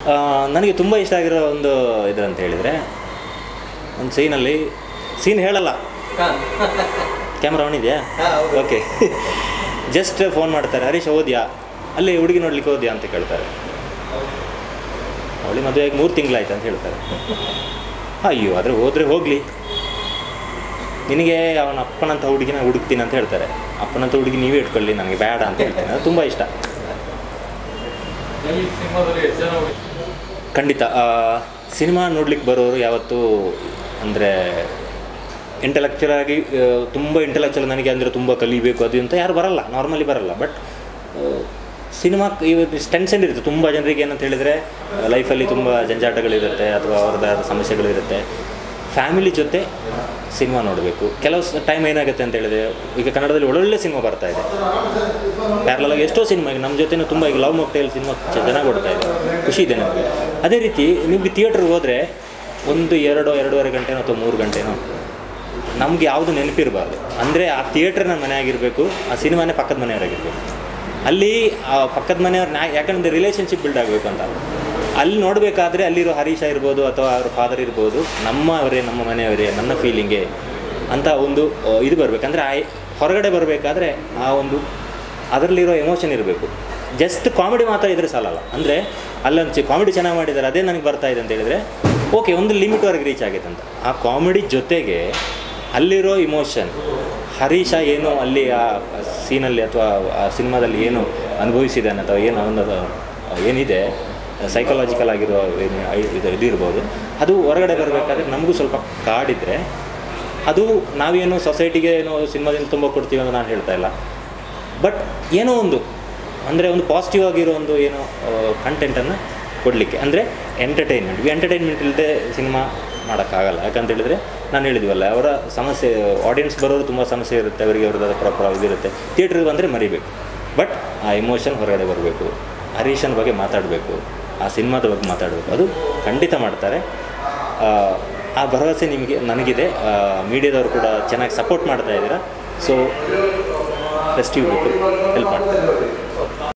ಆ, ನನಗೆ ತುಂಬ ಇಷ್ಟ ಆಗಿರೋ ಒಂದು ಇದು ಅಂತ ಹೇಳಿದರೆ ಒಂದು ಸೀನಲ್ಲಿ ಸೀನ್ ಹೇಳಲ್ಲ ಕ್ಯಾಮ್ರಾ ಆನ್ ಇದೆಯಾ ಓಕೆ ಜಸ್ಟ್ ಫೋನ್ ಮಾಡ್ತಾರೆ ಹರೀಶ್ ಓದ್ಯಾ ಅಲ್ಲಿ ಹುಡುಗಿ ನೋಡ್ಲಿಕ್ಕೆ ಹೋದ್ಯಾ ಅಂತ ಕೇಳ್ತಾರೆ ಅವಳಿ ಮದುವೆಯಾಗಿ ಮೂರು ತಿಂಗಳಾಯ್ತು ಅಂತ ಹೇಳ್ತಾರೆ ಅಯ್ಯೋ ಆದರೆ ಹೋದರೆ ಹೋಗಲಿ ನಿನಗೆ ಅವನ ಅಪ್ಪನಂತ ಹುಡುಗಿನ ಹುಡುಕ್ತೀನಿ ಅಂತ ಹೇಳ್ತಾರೆ ಅಪ್ಪನಂತ ಹುಡುಗಿ ನೀವೇ ಇಟ್ಕೊಳ್ಳಿ ನನಗೆ ಬೇಡ ಅಂತ ಹೇಳ್ತೀನಿ ಅದು ತುಂಬ ಇಷ್ಟ ಈ ಸಿನಿಮಾದಲ್ಲಿ ಎಷ್ಟು ಜನ ಹುಡುಗಿ- ಖಂಡಿತ ಸಿನಿಮಾ ನೋಡ್ಲಿಕ್ಕೆ ಬರೋರು ಯಾವತ್ತೂ ಅಂದರೆ ಇಂಟೆಲೆಕ್ಚುಲ್ ಆಗಿ ಆ, ತುಂಬ ಇಂಟೆಲೆಕ್ಚುಲ್ ನನಗೆ ಅಂದರೆ ತುಂಬ ಕಲಿಬೇಕು ಅದು ಅಂತ ಯಾರು ಬರಲ್ಲ ನಾರ್ಮಲಿ ಬರಲ್ಲ ಬಟ್ ಸಿನಿಮಾ ಇವತ್ತು ಟೆನ್ಷನ್ ಇರುತ್ತೆ ತುಂಬ ಜನರಿಗೆ ಏನಂತ ಹೇಳಿದರೆ ಲೈಫಲ್ಲಿ ತುಂಬ ಜಂಜಾಟಗಳಿರುತ್ತೆ ಅಥವಾ ಅವ್ರದ್ದಾದ ಸಮಸ್ಯೆಗಳಿರುತ್ತೆ ಫ್ಯಾಮಿಲಿ ಜೊತೆ ಸಿನಿಮಾ ನೋಡಬೇಕು ಕೆಲವು ಟೈಮ್ ಏನಾಗುತ್ತೆ ಅಂತ ಹೇಳಿದ್ರೆ ಈಗ ಕನ್ನಡದಲ್ಲಿ ಒಳ್ಳೊಳ್ಳೆ ಸಿನಿಮಾ ಬರ್ತಾ ಇದೆ ಪ್ಯಾರಲಾಗಿ ಎಷ್ಟೋ ಸಿನಿಮಾ ಈಗ ನಮ್ಮ ಜೊತೆನೂ ತುಂಬ ಈಗ ಲವ್ ಮೊಕ್ಟೈಲ್ ಸಿನಿಮಾ ಚೆನ್ನಾಗಿ ಓಡ್ತಾ ಇದೆ ಖುಷಿ ಇದೆ ನಮಗೆ ಅದೇ ರೀತಿ ನಿಮಗೆ ಥಿಯೇಟ್ರಿಗೆ ಹೋದರೆ ಒಂದು ಎರಡು ಎರಡೂವರೆ ಗಂಟೆನೋ ಅಥವಾ ಮೂರು ಗಂಟೆನೋ ನಮ್ಗೆ ಯಾವುದು ನೆನಪಿರಬಾರ್ದು ಅಂದರೆ ಆ ಥಿಯೇಟ್ರ್ ನನ್ನ ಮನೆ ಆಗಿರಬೇಕು ಆ ಸಿನಿಮಾನೇ ಪಕ್ಕದ ಮನೆಯವರಾಗಿರ್ಬೇಕು ಅಲ್ಲಿ ಆ ಪಕ್ಕದ ಮನೆಯವ್ರ ನಾ ಯಾಕಂದರೆ ರಿಲೇಷನ್ಶಿಪ್ ಬಿಲ್ಡ್ ಆಗಬೇಕು ಅಂತ ಅಲ್ಲಿ ನೋಡಬೇಕಾದ್ರೆ ಅಲ್ಲಿರೋ ಹರೀಶ ಇರ್ಬೋದು ಅಥವಾ ಅವ್ರ ಫಾದರ್ ಇರ್ಬೋದು ನಮ್ಮವರೇ ನಮ್ಮ ಮನೆಯವರೇ ನನ್ನ ಫೀಲಿಂಗೆ ಅಂತ ಒಂದು ಆ, ಇದು ಬರಬೇಕಂದ್ರೆ ಆ ಹೊರಗಡೆ ಬರಬೇಕಾದ್ರೆ ಆ ಒಂದು ಅದರಲ್ಲಿರೋ ಎಮೋಷನ್ ಇರಬೇಕು ಜಸ್ಟ್ ಕಾಮಿಡಿ ಮಾತ್ರ ಇದ್ರೆ ಸಾಲಲ್ಲ ಅಂದರೆ ಅಲ್ಲೊಂದು ಕಾಮಿಡಿ ಚೆನ್ನಾಗಿ ಮಾಡಿದ್ದಾರೆ ಅದೇ ನನಗೆ ಬರ್ತಾ ಇದೆ ಅಂತ ಹೇಳಿದರೆ ಓಕೆ ಒಂದು ಲಿಮಿಟ್ವರೆಗೆ ರೀಚ್ ಆಗೈತೆ ಅಂತ ಆ ಕಾಮಿಡಿ ಜೊತೆಗೆ ಅಲ್ಲಿರೋ ಇಮೋಷನ್ ಹರೀಶ ಏನು ಅಲ್ಲಿ ಆ ಸೀನಲ್ಲಿ ಅಥವಾ ಆ ಸಿನಿಮಾದಲ್ಲಿ ಏನು ಅನುಭವಿಸಿದ್ದಾನೆ ಅಥವಾ ಏನು ಅವನ ಏನಿದೆ ಸೈಕಲಾಜಿಕಲ್ ಆಗಿರೋ ಏನು ಐ- ಇದು ಇದು ಇರ್ಬೋದು ಅದು ಹೊರಗಡೆ ಬರಬೇಕಾದ್ರೆ ನಮಗೂ ಸ್ವಲ್ಪ ಕಾಡಿದ್ರೆ ಅದು ನಾವೇನು ಸೊಸೈಟಿಗೆ ಏನೋ ಸಿನಿಮಾದಿಂದ ತುಂಬ ಕೊಡ್ತೀವಿ ಅಂತ ನಾನು ಹೇಳ್ತಾ ಇಲ್ಲ ಬಟ್ ಏನೋ ಒಂದು ಅಂದರೆ ಒಂದು ಪಾಸಿಟಿವ್ ಆಗಿರೋ ಒಂದು ಏನೋ ಕಂಟೆಂಟನ್ನು ಕೊಡಲಿಕ್ಕೆ ಅಂದರೆ ಎಂಟರ್ಟೈನ್ಮೆಂಟ್ ಎಂಟರ್ಟೈನ್ಮೆಂಟ್ ಇಲ್ಲದೆ ಸಿನಿಮಾ ಮಾಡೋಕ್ಕಾಗಲ್ಲ ಯಾಕಂತ ಹೇಳಿದರೆ ನಾನು ಹೇಳಿದ್ವಲ್ಲ ಅವರ ಸಮಸ್ಯೆ ಆಡಿಯನ್ಸ್ ಬರೋರು ತುಂಬ ಸಮಸ್ಯೆ ಇರುತ್ತೆ ಅವರಿಗೆ ಅವ್ರದ್ದು ಪ್ರಾಪರ್ ಇದಿರುತ್ತೆ ಥಿಯೇಟ್ರಿಗೆ ಬಂದರೆ ಮರಿಬೇಕು ಬಟ್ ಆ ಎಮೋಷನ್ ಹೊರಗಡೆ ಬರಬೇಕು ಹರೀಶನ್ ಬಗ್ಗೆ ಮಾತಾಡಬೇಕು ಆ ಸಿನಿಮಾದ ಬಗ್ಗೆ ಮಾತಾಡಬೇಕು ಅದು ಖಂಡಿತ ಮಾಡ್ತಾರೆ ಆ, ಆ ಭರವಸೆ ನಿಮಗೆ ನನಗಿದೆ ಮೀಡಿಯಾದವರು ಕೂಡ ಚೆನ್ನಾಗಿ ಸಪೋರ್ಟ್ ಮಾಡ್ತಾ ಇದ್ದೀರಾ ಸೊ ಫೆಸ್ಟಿವ್ ಹೆಲ್ಪ್ ಮಾಡ್ತಾರೆ